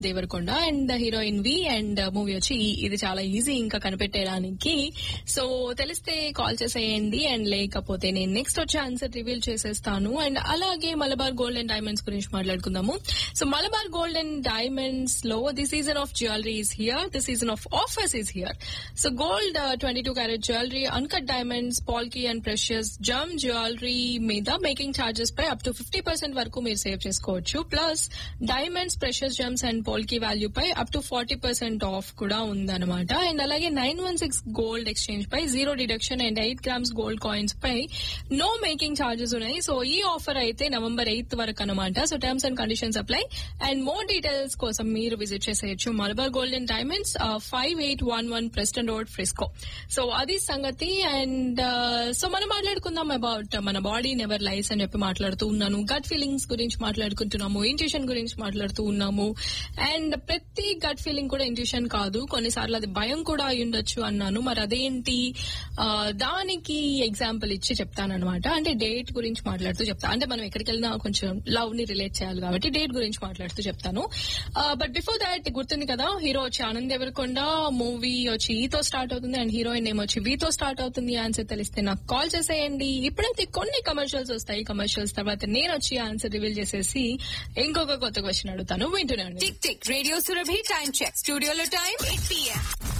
Devarakonda and heroine V and movie వచ్చి ఈ- ఇది చాలా ఈజీ ఇంకా కనిపెట్టేయడానికి సో తెలిస్తే కాల్ చేసేయండి అండ్ లేకపోతే నేను నెక్స్ట్ వచ్చే ఆన్సర్ రివీల్ చేసేస్తాను అండ్ అలాగే మలబార్ గోల్డ్ అండ్ డైమండ్స్ గురించి మాట్లాడుకుందాము so Malabar gold and diamonds లో the season of jewellery is here the season of offers is here so gold twenty two carat jewellery uncut diamonds polki and precious gem jewellery మీద making charges పై up to fifty percent వరకు మీరు save చేసుకోవచ్చు plus diamonds precious gems and polki value పై up to forty percent off కూడా ఉందన్నమాట and అలాగే nine one six gold exchange pi zero deduction and eight grams gold coins పై no making charges ఉన్నాయి so ఈ ఆఫర్ అయితే November eighth వరకు అనమాట so terms and conditions apply and more details కోసం మీరు విజిట్ చేసేయచ్చు Malabar gold and diamonds five eight one one Preston road Frisco so అది సంగతి అండ్ సో మనం మాట్లాడుకుందాం అబౌట్ మన బాడీ నెవర్ లైస్ అని చెప్పి మాట్లాడుతూ ఉన్నాను గట్ ఫీలింగ్స్ గురించి మాట్లాడుకుంటున్నాము ఇంట్యూషన్ గురించి మాట్లాడుతూ ఉన్నాము అండ్ ప్రతి గట్ ఫీలింగ్ కూడా ఇంట్యూషన్ కాదు కొన్నిసార్లు అది భయం కూడా అయి ఉండొచ్చు అన్నాను మరి అదేంటి ఆ, దానికి ఎగ్జాంపుల్ ఇచ్చి చెప్తానన్నమాట అంటే డేట్ గురించి మాట్లాడుతూ చెప్తా అంటే మనం ఎక్కడికి వెళ్ళినా కొంచెం లవ్ ని రిలేట్ చేయాలి కాబట్టి డేట్ గురించి మాట్లాడుతూ చెప్తాను బట్ బిఫోర్ దాట్ గుర్తుంది కదా హీరో వచ్చి ఆనంద్ దేవరకొండ మూవీ వచ్చి ఈతో స్టార్ట్ అవుతుంది అండ్ హీరోయిన్ నేమ్ వచ్చి వీతో స్టార్ట్ అవుతుంది ఆన్సర్ తెలిస్తే నాకు కాల్ చేసేయండి ఇప్పుడైతే కొన్ని కమర్షియల్స్ వస్తాయి కమర్షియల్స్ తర్వాత నేను వచ్చి ఆన్సర్ రివీల్ చేసేసి ఇంకొక కొత్త క్వశ్చన్ అడుగుతాను వింటూనే ఉండండి. Tick tick radio Surabhi time check స్టూడియోలో టైం ఎయిట్ పిఎం